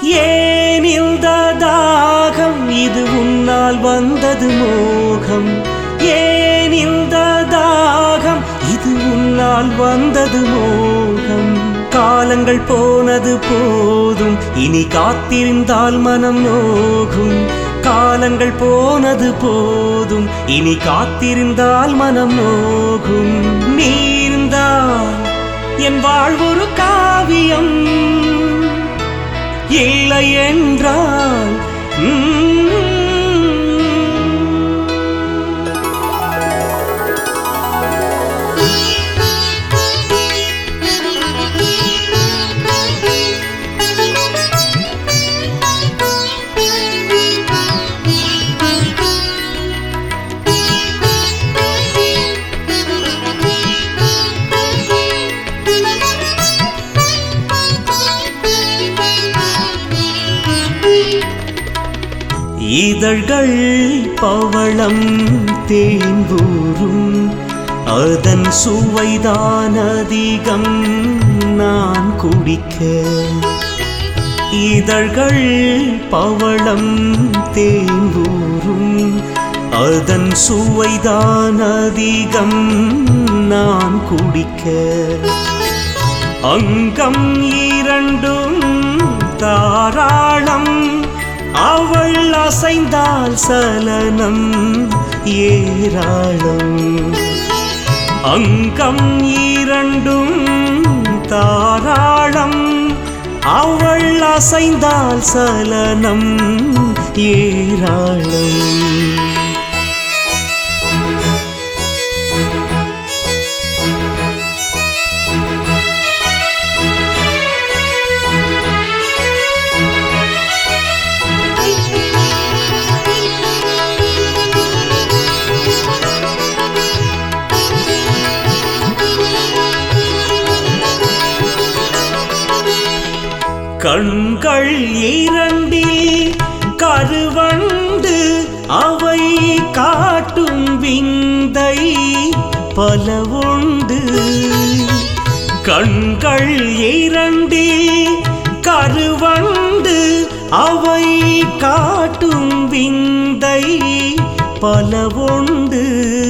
ஏன் இந்த தாகம் இது உன்னால் வந்தது மோகம் ஏன் இந்த தாகம் இது உன்னால் வந்தது மோகம் காலங்கள் போனது போதும் இனி காத்திருந்தால் மனம் நோகும் காலங்கள் போனது போதும் இனி காத்திருந்தால் மனம் நோகும் நீ இருந்தால் என் வாழ்வொரு காவியம் இல்லை என்றால் ம், இதழ்கள் பவளம் தேன்பூரும் அதன் சுவைதான் அதிகம் நான் குடிக்க இதழ்கள் பவளம் தேன்பூரும் அதன் சுவைதான் அதிகம் நான் குடிக்க அங்கம் இரண்டும் தாராளம் அவள் அசைந்தால் சலனம் ஏராளம் அங்கம் இரண்டும் தாராளம் அவள் அசைந்தால் சலனம் ஏராளம் கண்கள் இரண்டில் கருவண்டு அவை காட்டும் விந்தை பல உண்டு கண்கள் இரண்டில் கருவண்டு அவை காட்டும் விந்தை பல உண்டு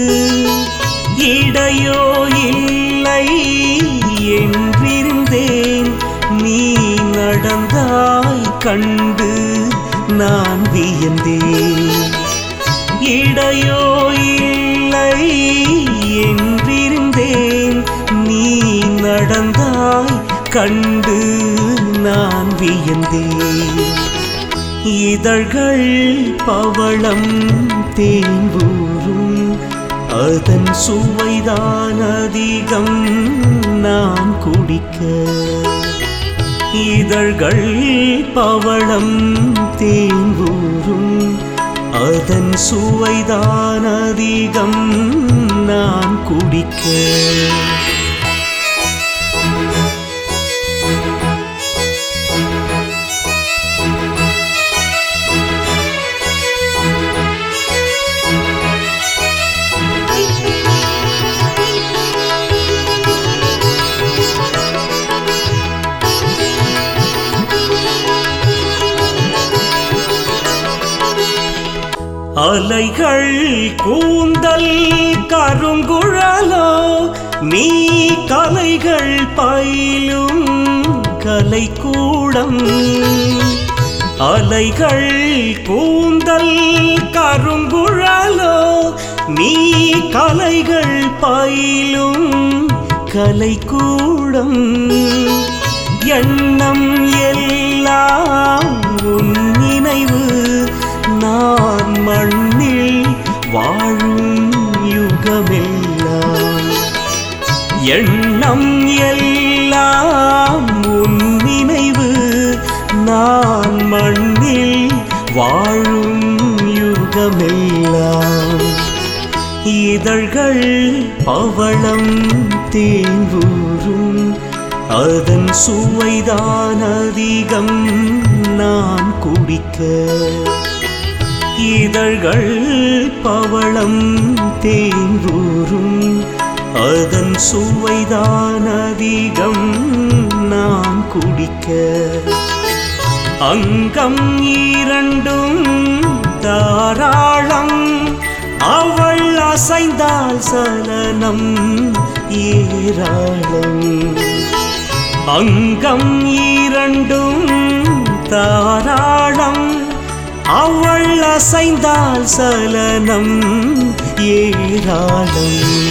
இடையோ இல்லை என்றிருந்தேன் நீ நடந்தாய் கண்டு நான் வியந்தேன் இடையோ இல்லை என்றிருந்தேன் நீ நடந்தாய் கண்டு நான் வியந்தேன் இதழ்கள் பவளம் தேன்பூரும் அதன் சுவைதான் அதிகம் நான் குடிக்க இதழ்கள் பவளம் தேன்பூரும் அதன் சுவைதான் அதிகம் நான் குடிக்க அலைகள் கூந்தல் கருங்குழலோ நீ கலைகள் பயிலும் கலைக்கூடம் அலைகள் கூந்தல் கருங்குழலோ நீ கலைகள் பயிலும் கலைக்கூடம் எண்ணம் எல்லாம் உன் நினைவு நான் மண்ணில் வாழும் யுகமெல்லாம் எண்ணம் எல்லாம் உன் நினைவு நான் மண்ணில் வாழும் யுகமெல்லாம் இதழ்கள் பவளம் தேங்கூரும் அதன் சுவைதான் அதிகம் நான் குடிக்க இதழ்கள் பவளம் தேங்கூரும் அதன் சுவைதான் அதிகம் நான் குடிக்க அங்கம் இரண்டும் தாராளம் அவள் அசைந்தால் சலனம் ஏராளம் அங்கம் இரண்டும் தாராளம் அவள் அசைந்தால் சலனம் ஏராளம்